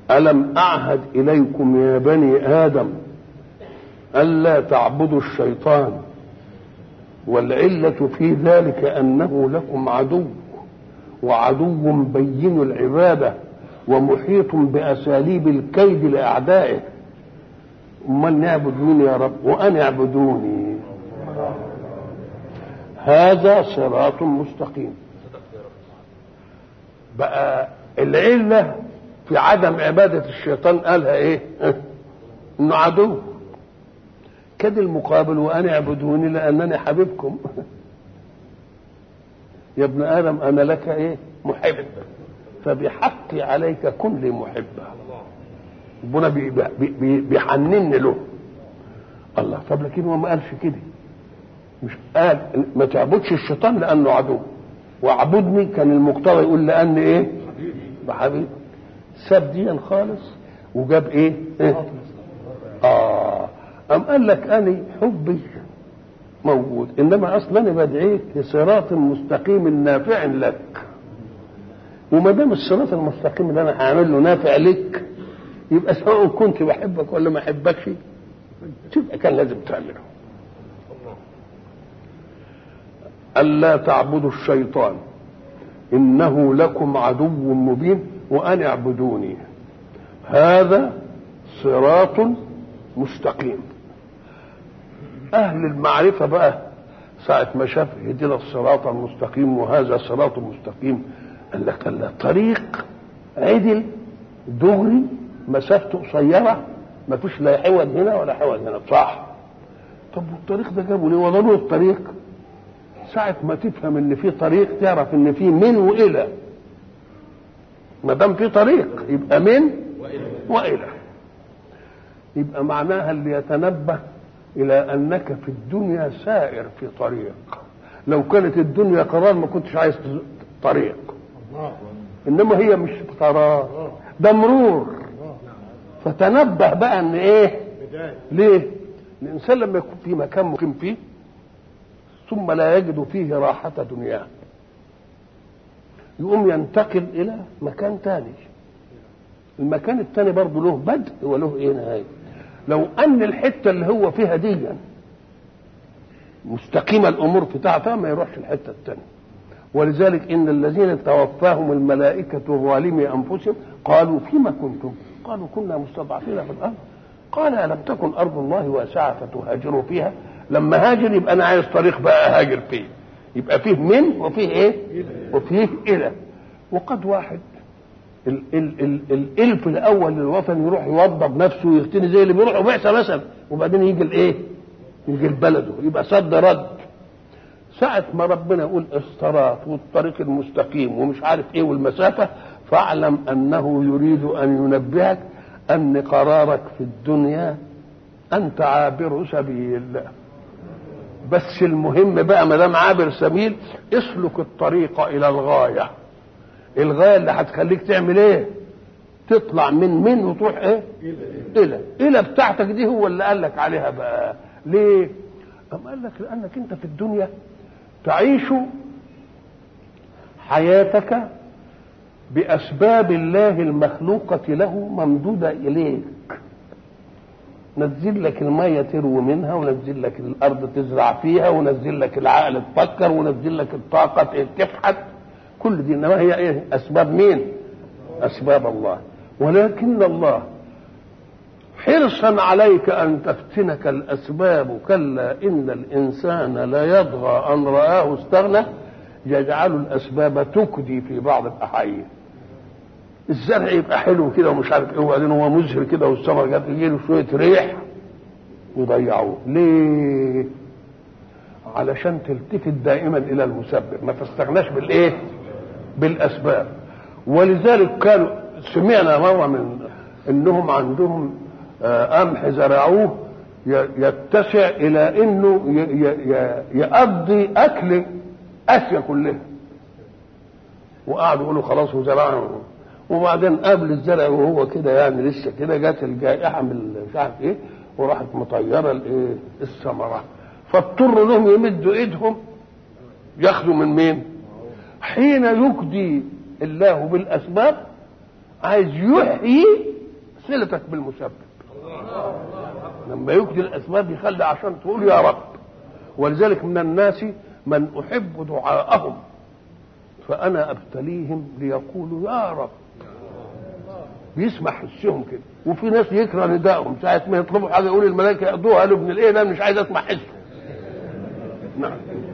ألم أعهد إليكم يا بني آدم ألا تعبدوا الشيطان والعلة في ذلك أنه لكم عدو وعدو بين العبادة ومحيط بأساليب الكيد لأعدائه أمال نعبد مين يا رب وأن اعبدوني هذا صراط مستقيم بقى العلة في عدم عبادة الشيطان قالها ايه انه عدو كد المقابل وأن اعبدوني لأنني حبيبكم يا ابن آدم أنا لك ايه محب فبحقي عليك كن لي محبا ربنا بي بي بي بيحنني له الله طب لكن هو ما قالش كده مش قال ما تعبدش الشيطان لانه عدو واعبدني كان المقتضى يقول لان ايه بحبيب ساب دي خالص وجاب ايه, إيه؟ اه ام قال لك انا حبي موجود انما اصلا انا بدعيك لصراط مستقيم نافع لك وما دام الصراط المستقيم اللي انا هعمل له نافع لك يبقى سواء كنت بحبك ولا ما احبكش تبقى كان لازم تعمله ألا تعبدوا الشيطان إنه لكم عدو مبين وأن اعبدوني هذا صراط مستقيم أهل المعرفة بقى ساعة ما شاف اهدنا الصراط المستقيم وهذا صراط مستقيم قال لك لا طريق عدل دغري مسافته قصيرة ما فيش لا حوض هنا ولا حوض هنا صح طب والطريق ده جابه ليه وضلوا الطريق ساعة ما تفهم ان في طريق تعرف ان في من والى ما دام في طريق يبقى من والى يبقى معناها اللي يتنبه الى انك في الدنيا سائر في طريق لو كانت الدنيا قرار ما كنتش عايز طريق انما هي مش قرار ده مرور فتنبه بقى ان ايه ليه الانسان لما يكون في مكان مقيم فيه ثم لا يجد فيه راحة دنياه يقوم ينتقل إلى مكان ثاني المكان الثاني برضه له بدء وله ايه نهاية لو أن الحتة اللي هو فيها دي مستقيمة الأمور بتاعتها ما يروحش الحتة الثانية ولذلك إن الذين توفاهم الملائكة ظالمي أنفسهم قالوا فيما كنتم قالوا كنا مستضعفين في الأرض قال ألم تكن أرض الله واسعة فتهاجروا فيها لما هاجر يبقى أنا عايز طريق بقى هاجر فيه يبقى فيه من وفيه إيه وفيه إلى وقد واحد ال ال ال الالف الاول للوطن يروح يوضب نفسه ويغتني زي اللي بيروحوا بعثه مثلا وبعدين يجي الايه؟ يجي لبلده يبقى صد رد ساعة ما ربنا يقول الصراط والطريق المستقيم ومش عارف ايه والمسافة فاعلم انه يريد ان ينبهك ان قرارك في الدنيا انت عابر سبيل بس المهم بقى ما دام عابر سبيل اسلك الطريق الى الغايه الغايه اللي هتخليك تعمل ايه تطلع من من وتروح ايه الى الى بتاعتك دي هو اللي قال لك عليها بقى ليه أم قال لك لانك انت في الدنيا تعيش حياتك باسباب الله المخلوقه له ممدوده اليك نزل لك المية تروي منها ونزل لك الأرض تزرع فيها ونزل لك العقل تفكر ونزل لك الطاقة تفحت كل دي انما هي ايه اسباب مين اسباب الله ولكن الله حرصا عليك ان تفتنك الاسباب كلا ان الانسان لا يطغى ان راه استغنى يجعل الاسباب تكدي في بعض الاحايين الزرع يبقى حلو كده ومش عارف ايه وبعدين هو مزهر كده والثمر جات يجي له شويه ريح ويضيعوه ليه؟ علشان تلتفت دائما الى المسبب ما تستغناش بالايه؟ بالاسباب ولذلك كانوا سمعنا مره من انهم عندهم قمح زرعوه يتسع الى انه يقضي اكل اسيا كلها وقعدوا يقولوا خلاص وزرعنا وبعدين قبل الزرع وهو كده يعني لسه كده جت الجائحه من مش عارف ايه وراحت مطيره الايه الثمره فاضطروا انهم يمدوا ايدهم ياخذوا من مين؟ حين يكدي الله بالاسباب عايز يحيي صلتك بالمسبب لما يجدي الاسباب يخلي عشان تقول يا رب ولذلك من الناس من احب دعاءهم فانا ابتليهم ليقولوا يا رب بيسمع حسهم كده وفي ناس يكره ندائهم ساعه ما يطلبوا حاجه يقول الملائكه يقضوها له ابن الايه انا مش عايز اسمع حسه نعم